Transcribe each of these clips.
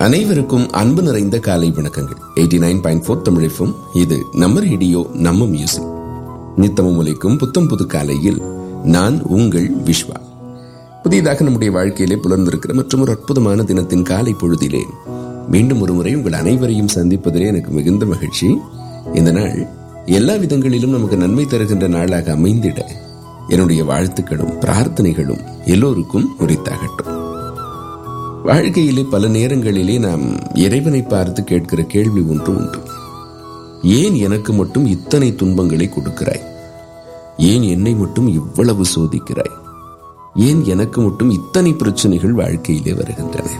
அனைவருக்கும் அன்பு நிறைந்த காலை வணக்கங்கள் எயிட்டி நைன் பாயிண்ட் ஃபோர் தமிழிஃபும் இது நம்ம ரேடியோ நம்ம மியூசிக் நித்தமும் உழைக்கும் புத்தம் புது காலையில் நான் உங்கள் விஸ்வா புதியதாக நம்முடைய வாழ்க்கையிலே புலர்ந்திருக்கிற மற்றும் ஒரு அற்புதமான தினத்தின் காலை பொழுதிலே மீண்டும் ஒரு முறை உங்கள் அனைவரையும் சந்திப்பதிலே எனக்கு மிகுந்த மகிழ்ச்சி இந்த நாள் எல்லா விதங்களிலும் நமக்கு நன்மை தருகின்ற நாளாக அமைந்திட என்னுடைய வாழ்த்துக்களும் பிரார்த்தனைகளும் எல்லோருக்கும் உரித்தாகட்டும் வாழ்க்கையிலே பல நேரங்களிலே நாம் இறைவனை பார்த்து கேட்கிற கேள்வி ஒன்று உண்டு ஏன் எனக்கு மட்டும் இத்தனை துன்பங்களை கொடுக்கிறாய் ஏன் என்னை மட்டும் இவ்வளவு சோதிக்கிறாய் ஏன் எனக்கு மட்டும் இத்தனை பிரச்சனைகள் வாழ்க்கையிலே வருகின்றன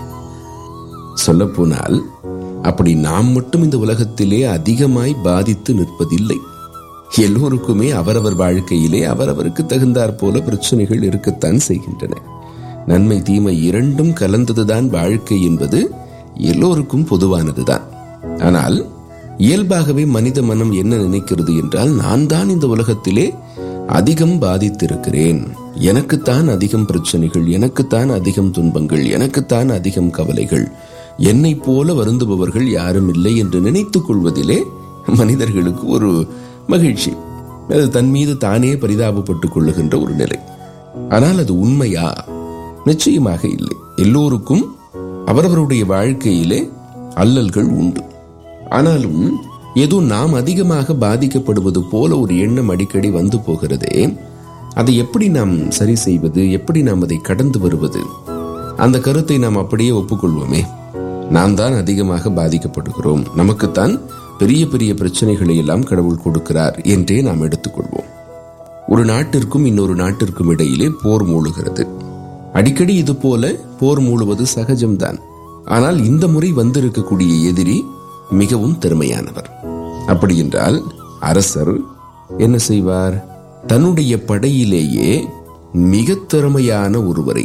சொல்லப்போனால் அப்படி நாம் மட்டும் இந்த உலகத்திலே அதிகமாய் பாதித்து நிற்பதில்லை எல்லோருக்குமே அவரவர் வாழ்க்கையிலே அவரவருக்கு தகுந்தாற் போல பிரச்சனைகள் இருக்கத்தான் செய்கின்றன நன்மை தீமை இரண்டும் கலந்ததுதான் வாழ்க்கை என்பது எல்லோருக்கும் பொதுவானதுதான் ஆனால் இயல்பாகவே மனித மனம் என்ன நினைக்கிறது என்றால் நான் தான் இந்த உலகத்திலே அதிகம் பாதித்திருக்கிறேன் எனக்குத்தான் அதிகம் பிரச்சனைகள் எனக்குத்தான் அதிகம் துன்பங்கள் எனக்குத்தான் அதிகம் கவலைகள் என்னை போல வருந்துபவர்கள் யாரும் இல்லை என்று நினைத்துக் கொள்வதிலே மனிதர்களுக்கு ஒரு மகிழ்ச்சி அது தன் மீது தானே பரிதாபப்பட்டுக் கொள்ளுகின்ற ஒரு நிலை ஆனால் அது உண்மையா நிச்சயமாக இல்லை எல்லோருக்கும் அவரவருடைய வாழ்க்கையிலே அல்லல்கள் உண்டு ஆனாலும் ஏதோ நாம் அதிகமாக பாதிக்கப்படுவது போல ஒரு எண்ணம் அடிக்கடி வந்து போகிறதே அதை எப்படி நாம் சரி செய்வது எப்படி நாம் அதை கடந்து வருவது அந்த கருத்தை நாம் அப்படியே ஒப்புக்கொள்வோமே நாம் தான் அதிகமாக பாதிக்கப்படுகிறோம் நமக்குத்தான் பெரிய பெரிய பிரச்சனைகளை எல்லாம் கடவுள் கொடுக்கிறார் என்றே நாம் எடுத்துக்கொள்வோம் ஒரு நாட்டிற்கும் இன்னொரு நாட்டிற்கும் இடையிலே போர் மூழுகிறது அடிக்கடி இது போல போர் மூழுவது சகஜம்தான் ஆனால் இந்த முறை வந்திருக்கக்கூடிய எதிரி மிகவும் திறமையானவர் அப்படி என்றால் அரசர் என்ன செய்வார் தன்னுடைய படையிலேயே மிக திறமையான ஒருவரை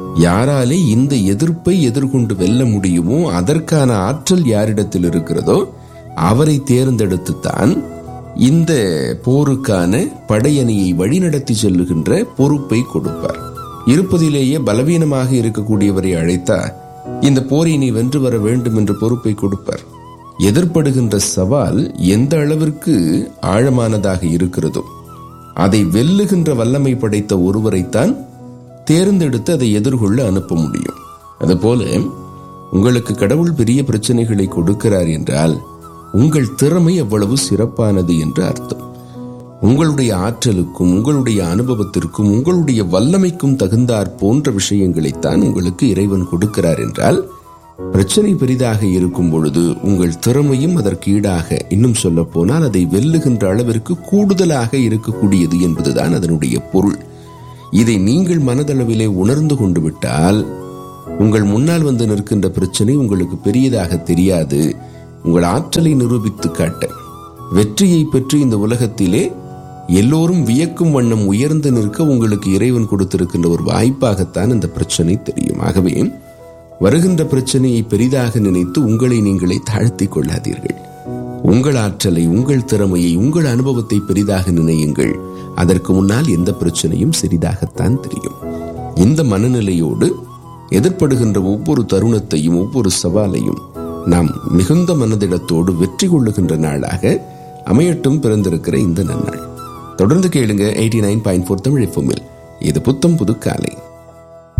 யாராலே இந்த எதிர்ப்பை எதிர்கொண்டு வெல்ல முடியுமோ அதற்கான ஆற்றல் யாரிடத்தில் இருக்கிறதோ அவரை தேர்ந்தெடுத்துத்தான் இந்த போருக்கான படையணியை வழிநடத்தி செல்லுகின்ற பொறுப்பை கொடுப்பார் இருப்பதிலேயே பலவீனமாக இருக்கக்கூடியவரை அழைத்தா இந்த போரை நீ வென்று வர வேண்டும் என்ற பொறுப்பை கொடுப்பார் எதிர்ப்படுகின்ற சவால் எந்த அளவிற்கு ஆழமானதாக இருக்கிறதோ அதை வெல்லுகின்ற வல்லமை படைத்த ஒருவரைத்தான் தேர்ந்தெடுத்து அதை எதிர்கொள்ள அனுப்ப முடியும் அதுபோல உங்களுக்கு கடவுள் பெரிய பிரச்சனைகளை கொடுக்கிறார் என்றால் உங்கள் திறமை எவ்வளவு சிறப்பானது என்று அர்த்தம் உங்களுடைய ஆற்றலுக்கும் உங்களுடைய அனுபவத்திற்கும் உங்களுடைய வல்லமைக்கும் தகுந்தாற் போன்ற விஷயங்களைத்தான் உங்களுக்கு இறைவன் கொடுக்கிறார் என்றால் பிரச்சனை பெரிதாக இருக்கும் பொழுது உங்கள் திறமையும் அதற்கு ஈடாக இன்னும் சொல்ல போனால் அதை வெல்லுகின்ற அளவிற்கு கூடுதலாக இருக்கக்கூடியது என்பதுதான் அதனுடைய பொருள் இதை நீங்கள் மனதளவிலே உணர்ந்து கொண்டு விட்டால் உங்கள் முன்னால் வந்து நிற்கின்ற பிரச்சனை உங்களுக்கு பெரியதாக தெரியாது உங்கள் ஆற்றலை நிரூபித்து காட்ட வெற்றியை பெற்று இந்த உலகத்திலே எல்லோரும் வியக்கும் வண்ணம் உயர்ந்து நிற்க உங்களுக்கு இறைவன் கொடுத்திருக்கின்ற ஒரு வாய்ப்பாகத்தான் இந்த பிரச்சனை தெரியும் ஆகவே வருகின்ற பிரச்சனையை பெரிதாக நினைத்து உங்களை நீங்களே தாழ்த்திக் கொள்ளாதீர்கள் உங்கள் ஆற்றலை உங்கள் திறமையை உங்கள் அனுபவத்தை பெரிதாக நினையுங்கள் அதற்கு முன்னால் எந்த பிரச்சனையும் சிறிதாகத்தான் தெரியும் இந்த மனநிலையோடு எதிர்ப்படுகின்ற ஒவ்வொரு தருணத்தையும் ஒவ்வொரு சவாலையும் நாம் மிகுந்த மனதிடத்தோடு வெற்றி கொள்ளுகின்ற நாளாக அமையட்டும் பிறந்திருக்கிற இந்த நன்னாள் தொடர்ந்து கேளுங்க eighty nine point four Tamil எஃப்எம்மில் இது புத்தம் புது காலை